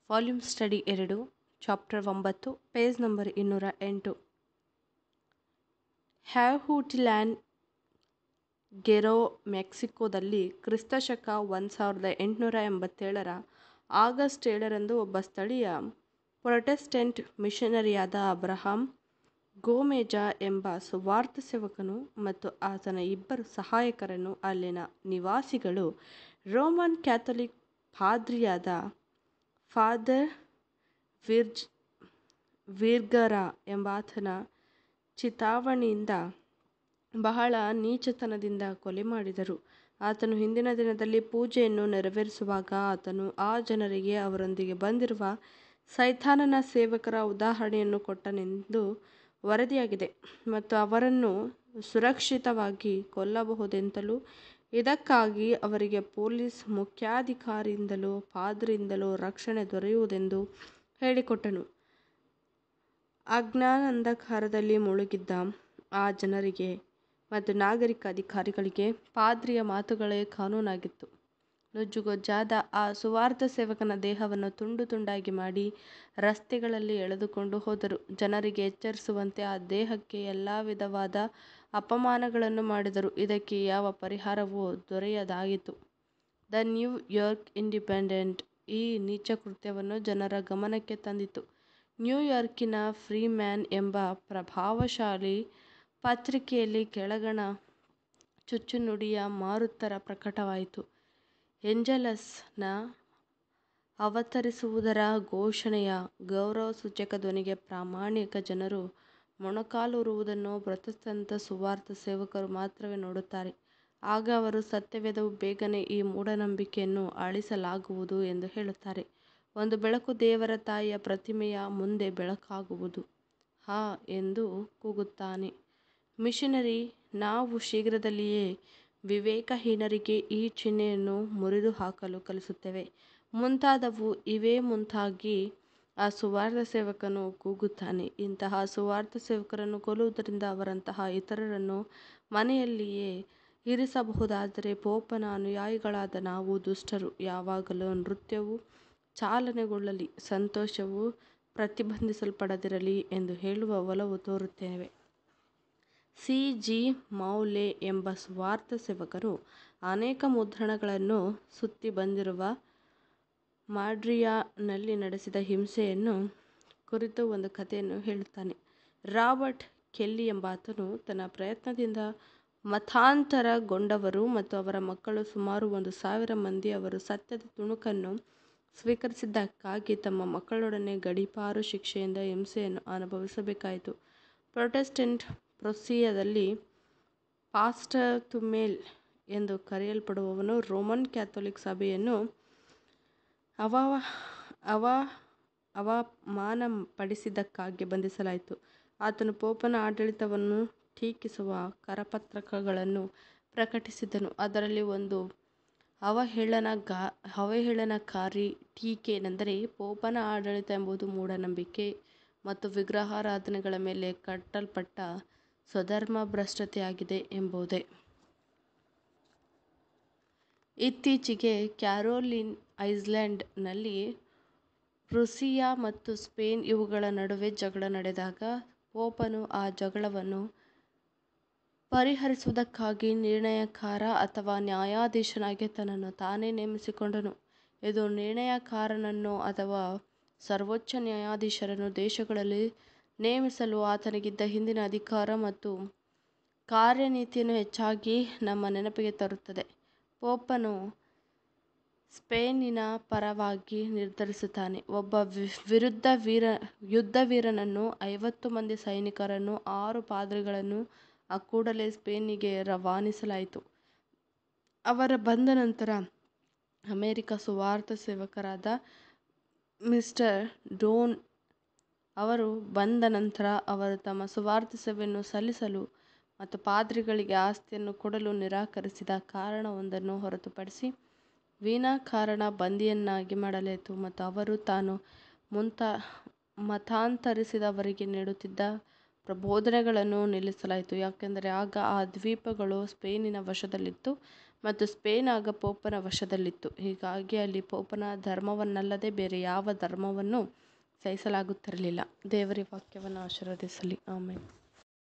volume study ಎರಡು chapter ಒಂಬತ್ತು page number ಇನ್ನೂರ ಎಂಟು ಹ್ಯಾಹುಟಿಲ್ಯಾಂಡ್ ಗೆರೋ ಮೆಕ್ಸಿಕೋದಲ್ಲಿ ಕ್ರಿಸ್ತಶಕ ಒಂದು ಸಾವಿರದ ಎಂಟುನೂರ ಎಂಬತ್ತೇಳರ ಆಗಸ್ಟ್ ಏಳರಂದು ಒಬ್ಬ ಸ್ಥಳೀಯ ಪ್ರೊಟೆಸ್ಟೆಂಟ್ ಮಿಷನರಿಯಾದ ಅಬ್ರಹಾಂ ಗೋಮೆಜ ಎಂಬ ಸುವಾರ್ಥ ಸೇವಕನು ಮತ್ತು ಆತನ ಇಬ್ಬರು ಸಹಾಯಕರನ್ನು ಅಲ್ಲಿನ ನಿವಾಸಿಗಳು ರೋಮನ್ ಕ್ಯಾಥೋಲಿಕ್ ಪಾದ್ರಿಯಾದ ಫಾದರ್ ವಿರ್ಜ್ ವಿರ್ಗರ ಎಂಬಾತನ ಚಿತಾವಣೆಯಿಂದ ಬಹಳ ನೀಚತನದಿಂದ ಕೊಲೆ ಮಾಡಿದರು ಆತನು ಹಿಂದಿನ ದಿನದಲ್ಲಿ ಪೂಜೆಯನ್ನು ನೆರವೇರಿಸುವಾಗ ಆತನು ಆ ಜನರಿಗೆ ಅವರೊಂದಿಗೆ ಬಂದಿರುವ ಸೈತಾನನ ಸೇವಕರ ಉದಾಹರಣೆಯನ್ನು ಕೊಟ್ಟನೆಂದು ವರದಿಯಾಗಿದೆ ಮತ್ತು ಅವರನ್ನು ಸುರಕ್ಷಿತವಾಗಿ ಕೊಲ್ಲಬಹುದೆಂತಲೂ ಇದಕ್ಕಾಗಿ ಅವರಿಗೆ ಪೊಲೀಸ್ ಮುಖ್ಯಾಧಿಕಾರಿಯಿಂದಲೋ ಪಾದ್ರಿಯಿಂದಲೋ ರಕ್ಷಣೆ ದೊರೆಯುವುದೆಂದು ಹೇಳಿಕೊಟ್ಟನು ಅಜ್ಞಾನಾಂಧಕಾರದಲ್ಲಿ ಮುಳುಗಿದ್ದ ಆ ಜನರಿಗೆ ಮತ್ತು ನಾಗರಿಕ ಅಧಿಕಾರಿಗಳಿಗೆ ಪಾದ್ರಿಯ ಮಾತುಗಳೇ ಕಾನೂನಾಗಿತ್ತು ನುಜ್ಜುಗೊಜ್ಜಾದ ಆ ಸುವಾರ್ಥ ಸೇವಕನ ದೇಹವನ್ನು ತುಂಡು ತುಂಡಾಗಿ ಮಾಡಿ ರಸ್ತೆಗಳಲ್ಲಿ ಎಳೆದುಕೊಂಡು ಹೋದರು ಜನರಿಗೆ ಎಚ್ಚರಿಸುವಂತೆ ಆ ದೇಹಕ್ಕೆ ಎಲ್ಲ ವಿಧವಾದ ಅಪಮಾನಗಳನ್ನು ಮಾಡಿದರು ಇದಕ್ಕೆ ಯಾವ ಪರಿಹಾರವೂ ದೊರೆಯದಾಯಿತು ದ ನ್ಯೂ ಯಾರ್ಕ್ ಇಂಡಿಪೆಂಡೆಂಟ್ ಈ ನೀಚ ಕೃತ್ಯವನ್ನು ಜನರ ಗಮನಕ್ಕೆ ತಂದಿತು ನ್ಯೂಯಾರ್ಕಿನ ಫ್ರೀ ಮ್ಯಾನ್ ಎಂಬ ಪ್ರಭಾವಶಾಲಿ ಪತ್ರಿಕೆಯಲ್ಲಿ ಕೆಳಗಣ ಚುಚ್ಚುನುಡಿಯ ಮಾರುತ್ತರ ಪ್ರಕಟವಾಯಿತು ಏಂಜಲಸ್ನ ಅವತರಿಸುವುದರ ಘೋಷಣೆಯ ಗೌರವಸೂಚಕ ಧ್ವನಿಗೆ ಪ್ರಾಮಾಣಿಕ ಜನರು ಮೊಣಕಾಲೂರುವುದನ್ನು ಪ್ರೊಟೆಸ್ಟಂಟ್ ಸುವಾರ್ಥ ಸೇವಕರು ಮಾತ್ರವೇ ನೋಡುತ್ತಾರೆ ಆಗ ಅವರು ಸತ್ಯವೇದವು ಬೇಗನೆ ಈ ಮೂಢನಂಬಿಕೆಯನ್ನು ಅಳಿಸಲಾಗುವುದು ಎಂದು ಹೇಳುತ್ತಾರೆ ಒಂದು ಬೆಳಕು ದೇವರ ತಾಯಿಯ ಪ್ರತಿಮೆಯ ಮುಂದೆ ಬೆಳಕಾಗುವುದು ಹಾ ಎಂದು ಕೂಗುತ್ತಾನೆ ಮಿಷನರಿ ನಾವು ಶೀಘ್ರದಲ್ಲಿಯೇ ವಿವೇಕಹೀನರಿಗೆ ಈ ಚಿಹ್ನೆಯನ್ನು ಮುರಿದು ಹಾಕಲು ಕಲಿಸುತ್ತೇವೆ ಮುಂತಾದವು ಇವೇ ಮುಂತಾಗಿ ಆ ಸುವಾರ್ಥ ಸೇವಕನು ಕೂಗುತ್ತಾನೆ ಇಂತಹ ಸುವಾರ್ಥ ಸೇವಕರನ್ನು ಕೊಲ್ಲುವುದರಿಂದ ಅವರಂತಹ ಇತರರನ್ನು ಮನೆಯಲ್ಲಿಯೇ ಇರಿಸಬಹುದಾದರೆ ಪೋಪನ ಅನುಯಾಯಿಗಳಾದ ನಾವು ದುಷ್ಟರು ಯಾವಾಗಲೂ ನೃತ್ಯವು ಚಾಲನೆಗೊಳ್ಳಲಿ ಸಂತೋಷವು ಪ್ರತಿಬಂಧಿಸಲ್ಪಡದಿರಲಿ ಎಂದು ಹೇಳುವ ಒಲವು ತೋರುತ್ತೇವೆ ಸಿ ಜಿ ಮೌಲೆ ಎಂಬ ಸುವಾರ್ಥ ಸೇವಕರು ಅನೇಕ ಮುದ್ರಣಗಳನ್ನು ಸುತ್ತಿ ಬಂದಿರುವ ಮಾಡ್ರಿಯಾನಲ್ಲಿ ನಡೆಸಿದ ಹಿಂಸೆಯನ್ನು ಕುರಿತು ಒಂದು ಕಥೆಯನ್ನು ಹೇಳುತ್ತಾನೆ ರಾಬರ್ಟ್ ಕೆಲ್ಲಿ ಎಂಬಾತನು ತನ್ನ ಪ್ರಯತ್ನದಿಂದ ಮತಾಂತರಗೊಂಡವರು ಮತ್ತು ಅವರ ಮಕ್ಕಳು ಸುಮಾರು ಒಂದು ಸಾವಿರ ಮಂದಿ ಅವರು ಸತ್ಯದ ತುಣುಕನ್ನು ಸ್ವೀಕರಿಸಿದ್ದಕ್ಕಾಗಿ ತಮ್ಮ ಮಕ್ಕಳೊಡನೆ ಗಡೀಪಾರು ಶಿಕ್ಷೆಯಿಂದ ಹಿಂಸೆಯನ್ನು ಅನುಭವಿಸಬೇಕಾಯಿತು ಪ್ರೊಟೆಸ್ಟೆಂಟ್ ಪ್ರೊಸಿಯಾದಲ್ಲಿ ಪಾಸ್ಟರ್ ತುಮೇಲ್ ಎಂದು ಕರೆಯಲ್ಪಡುವವನು ರೋಮನ್ ಕ್ಯಾಥೋಲಿಕ್ ಸಭೆಯನ್ನು ಅವ ಅವ ಅವಮಾನಪಡಿಸಿದ್ದಕ್ಕಾಗಿ ಬಂಧಿಸಲಾಯಿತು ಆತನು ಪೋಪನ ಆಡಳಿತವನ್ನು ಟೀಕಿಸುವ ಕರಪತ್ರಗಳನ್ನು ಪ್ರಕಟಿಸಿದನು ಅದರಲ್ಲಿ ಒಂದು ಅವಹೇಳನಗಾ ಅವಹೇಳನಕಾರಿ ಟೀಕೆಯೆಂದರೆ ಪೋಪನ ಆಡಳಿತ ಎಂಬುದು ಮೂಢನಂಬಿಕೆ ಮತ್ತು ವಿಗ್ರಹಾರಾಧನೆಗಳ ಮೇಲೆ ಕಟ್ಟಲ್ಪಟ್ಟ ಸ್ವಧರ್ಮಭ್ರಷ್ಟತೆಯಾಗಿದೆ ಎಂಬುದೇ ಇತ್ತೀಚೆಗೆ ಕ್ಯಾರೋಲಿನ್ ಐಲ್ಯಾಂಡ್ನಲ್ಲಿ ಪ್ರೂಸಿಯಾ ಮತ್ತು ಸ್ಪೇನ್ ಇವುಗಳ ನಡುವೆ ಜಗಳ ನಡೆದಾಗ ಪೋಪನು ಆ ಜಗಳವನ್ನು ಪರಿಹರಿಸುವುದಕ್ಕಾಗಿ ನಿರ್ಣಯಕಾರ ಅಥವಾ ನ್ಯಾಯಾಧೀಶನಾಗಿ ತನ್ನನ್ನು ತಾನೇ ನೇಮಿಸಿಕೊಂಡನು ಇದು ನಿರ್ಣಯಕಾರನನ್ನು ಅಥವಾ ಸರ್ವೋಚ್ಚ ನ್ಯಾಯಾಧೀಶರನ್ನು ದೇಶಗಳಲ್ಲಿ ನೇಮಿಸಲು ಆತನಿಗಿದ್ದ ಹಿಂದಿನ ಅಧಿಕಾರ ಮತ್ತು ಕಾರ್ಯನೀತಿಯನ್ನು ಹೆಚ್ಚಾಗಿ ನಮ್ಮ ನೆನಪಿಗೆ ತರುತ್ತದೆ ಪೋಪನು ಸ್ಪೇನಿನ ಪರವಾಗಿ ನಿರ್ಧರಿಸುತ್ತಾನೆ ಒಬ್ಬ ವಿರುದ್ಧ ವೀರ ಯುದ್ಧವೀರನನ್ನು ಐವತ್ತು ಮಂದಿ ಸೈನಿಕರನ್ನು ಆರು ಪಾದ್ರಿಗಳನ್ನು ಆ ಕೂಡಲೇ ಸ್ಪೇನಿಗೆ ರವಾನಿಸಲಾಯಿತು ಅವರ ಬಂದ ನಂತರ ಅಮೆರಿಕ ಸುವಾರ್ಥ ಸೇವಕರಾದ ಮಿಸ್ಟರ್ ಡೋನ್ ಅವರು ಬಂದ ನಂತರ ಅವರು ತಮ್ಮ ಸುವಾರ್ಥ ಸೇವೆಯನ್ನು ಸಲ್ಲಿಸಲು ಮತ್ತು ಪಾದ್ರಿಗಳಿಗೆ ಆಸ್ತಿಯನ್ನು ಕೊಡಲು ನಿರಾಕರಿಸಿದ ಕಾರಣವೊಂದನ್ನು ಹೊರತುಪಡಿಸಿ ವಿನಾಕಾರಣ ಬಂದಿಯನ್ನಾಗಿ ಮಾಡಲಾಯಿತು ಮತ್ತು ಅವರು ತಾನು ಮುಂತ ಮತಾಂತರಿಸಿದವರಿಗೆ ನೀಡುತ್ತಿದ್ದ ಪ್ರಬೋಧನೆಗಳನ್ನು ನಿಲ್ಲಿಸಲಾಯಿತು ಯಾಕೆಂದರೆ ಆಗ ಆ ದ್ವೀಪಗಳು ಸ್ಪೇನಿನ ವಶದಲ್ಲಿತ್ತು ಮತ್ತು ಸ್ಪೇನ್ ಆಗ ಪೋಪನ ವಶದಲ್ಲಿತ್ತು ಹೀಗಾಗಿ ಅಲ್ಲಿ ಪೋಪನ ಧರ್ಮವನ್ನಲ್ಲದೆ ಬೇರೆ ಯಾವ ಧರ್ಮವನ್ನು ಸಹಿಸಲಾಗುತ್ತಿರಲಿಲ್ಲ ದೇವರ ವಾಕ್ಯವನ್ನು ಆಶೀರ್ವದಿಸಲಿ ಆಮೇಲೆ